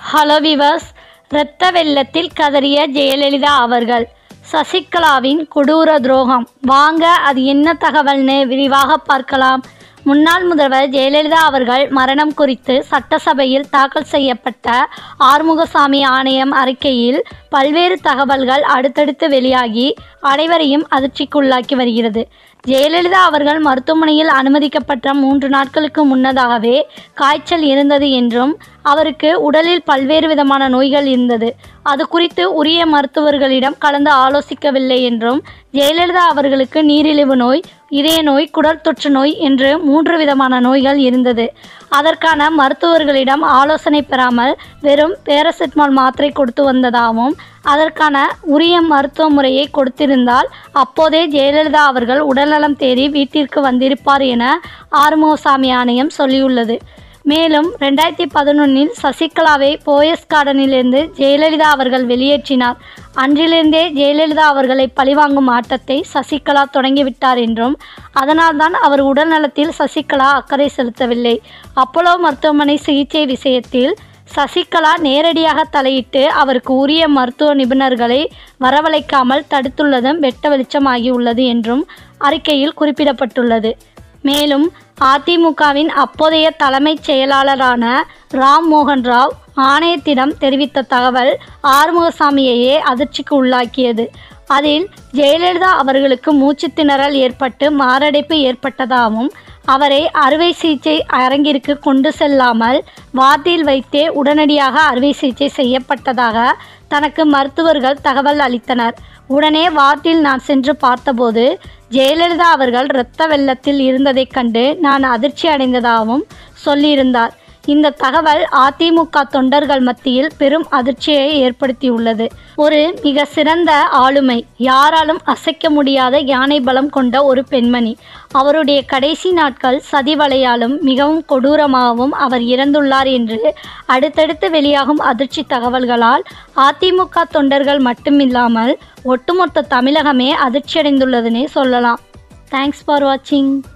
hello viewers இரத்த வெள்ளத்தில் கதறிய ஜெயலலிதா அவர்கள் சசிகலாவின் கொடூர துரோகம் வாங்க அது என்ன தகவல்னு விரிவாக பார்க்கலாம் முன்னாள் முதல்வர் ஜெயலலிதா அவர்கள் மரணம் குறித்து சட்டசபையில் தாக்கல் செய்யப்பட்ட ஆறுமுகசாமி ஆணையம் அறிக்கையில் பல்வேறு தகவல்கள் அடுத்தடுத்து வெளியாகி அனைவரையும் அதிர்ச்சிக்குள்ளாக்கி வருகிறது ஜெயலலிதா அவர்கள் மருத்துவமனையில் அனுமதிக்கப்பட்ட மூன்று நாட்களுக்கு முன்னதாகவே காய்ச்சல் இருந்தது என்றும் அவருக்கு உடலில் பல்வேறு விதமான நோய்கள் இருந்தது அது குறித்து உரிய மருத்துவர்களிடம் கலந்து ஆலோசிக்கவில்லை என்றும் ஜெயலலிதா அவர்களுக்கு நீரிழிவு நோய் இதய நோய் குடல் தொற்று நோய் என்று மூன்று விதமான நோய்கள் இருந்தது அதற்கான மருத்துவர்களிடம் ஆலோசனை பெறாமல் வெறும் பேரசிட்டமால் மாத்திரை கொடுத்து வந்ததாகவும் அதற்கான உரிய மருத்துவ முறையை கொடுத்திருந்தால் அப்போதே ஜெயலலிதா அவர்கள் உடல்நலம் தேடி வீட்டிற்கு வந்திருப்பார் என ஆறுமுகசாமி ஆணையம் சொல்லியுள்ளது மேலும் ரெண்டாயிரத்தி பதினொன்னில் சசிகலாவை போயஸ் கார்டனிலிருந்து ஜெயலலிதா அவர்கள் வெளியேற்றினார் அன்றிலிருந்தே ஜெயலலிதா அவர்களை பழிவாங்கும் ஆட்டத்தை சசிகலா தொடங்கிவிட்டார் என்றும் அதனால்தான் அவர் உடல்நலத்தில் சசிகலா அக்கறை செலுத்தவில்லை அப்போலோ மருத்துவமனை சிகிச்சை விஷயத்தில் சசிகலா நேரடியாக தலையிட்டு அவருக்கு உரிய மருத்துவ நிபுணர்களை வரவழைக்காமல் தடுத்துள்ளதும் வெட்ட வெளிச்சமாகியுள்ளது என்றும் அறிக்கையில் குறிப்பிடப்பட்டுள்ளது மேலும் அதிமுகவின் அப்போதைய தலைமைச் செயலாளரான ராம் மோகன் ராவ் ஆணையத்திடம் தெரிவித்த தகவல் ஆறுமுகசாமியையே அதிர்ச்சிக்கு உள்ளாக்கியது அதில் ஜெயலலிதா அவர்களுக்கு மூச்சு திணறல் ஏற்பட்டு மாரடைப்பு ஏற்பட்டதாகவும் அவரை அறுவை சிகிச்சை அரங்கிற்கு கொண்டு செல்லாமல் வார்டில் வைத்தே உடனடியாக அறுவை சிகிச்சை செய்யப்பட்டதாக தனக்கு மருத்துவர்கள் தகவல் அளித்தனர் உடனே வார்டில் நான் சென்று பார்த்தபோது ஜெயலலிதா அவர்கள் இரத்த வெள்ளத்தில் இருந்ததைக் கண்டு நான் அதிர்ச்சி அடைந்ததாகவும் சொல்லியிருந்தார் இந்த தகவல் அதிமுக தொண்டர்கள் மத்தியில் பெரும் அதிர்ச்சியை ஏற்படுத்தியுள்ளது ஒரு மிக சிறந்த ஆளுமை யாராலும் அசைக்க முடியாத யானை பலம் கொண்ட ஒரு பெண்மணி அவருடைய கடைசி நாட்கள் சதிவலையாலும் மிகவும் கொடூரமாகவும் அவர் இறந்துள்ளார் என்று அடுத்தடுத்து வெளியாகும் அதிர்ச்சி தகவல்களால் அதிமுக தொண்டர்கள் மட்டுமில்லாமல் ஒட்டுமொத்த தமிழகமே அதிர்ச்சியடைந்துள்ளதுனே சொல்லலாம் தேங்க்ஸ் ஃபார் வாட்சிங்